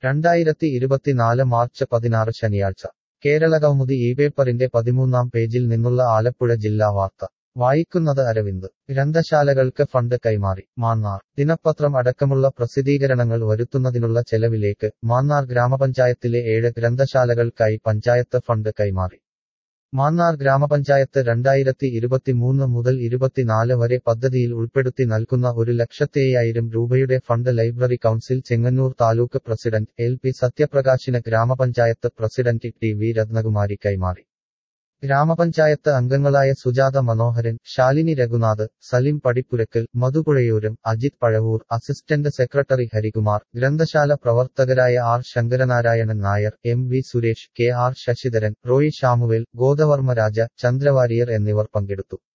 രണ്ടായിരത്തി ഇരുപത്തിനാല് മാർച്ച് പതിനാറ് ശനിയാഴ്ച കേരളകൗമുദി ഈ പേപ്പറിന്റെ പതിമൂന്നാം പേജിൽ നിന്നുള്ള ആലപ്പുഴ ജില്ലാ വാർത്ത വായിക്കുന്നത് അരവിന്ദ് ഗ്രന്ഥശാലകൾക്ക് ഫണ്ട് കൈമാറി മാന്നാർ ദിനപത്രം അടക്കമുള്ള പ്രസിദ്ധീകരണങ്ങൾ വരുത്തുന്നതിനുള്ള ചെലവിലേക്ക് മാന്നാർ ഗ്രാമപഞ്ചായത്തിലെ ഏഴ് ഗ്രന്ഥശാലകൾക്കായി പഞ്ചായത്ത് ഫണ്ട് കൈമാറി മാന്നാർ ഗ്രാമപഞ്ചായത്ത് രണ്ടായിരത്തി ഇരുപത്തിമൂന്ന് മുതൽ ഇരുപത്തിനാല് വരെ പദ്ധതിയിൽ ഉൾപ്പെടുത്തി നൽകുന്ന ഒരു ലക്ഷത്തേയായിരം രൂപയുടെ fund library council Chengannur taluk president L P സത്യപ്രകാശിന് ഗ്രാമപഞ്ചായത്ത് പ്രസിഡന്റ് ടി വി രത്നകുമാരി കൈമാറി ഗ്രാമപഞ്ചായത്ത് അംഗങ്ങളായ സുജാത മനോഹരൻ ശാലിനി രഘുനാഥ് സലിം പടിപ്പുരക്കൽ മധുപുഴയൂരം അജിത് പഴവൂർ അസിസ്റ്റന്റ് സെക്രട്ടറി ഹരികുമാർ ഗ്രന്ഥശാല പ്രവർത്തകരായ R Sankaranarayanan Nair M V Suresh K R Sasidharan Roy Samuel Godavarma Raja Chandravariyar എന്നിവർ പങ്കെടുത്തു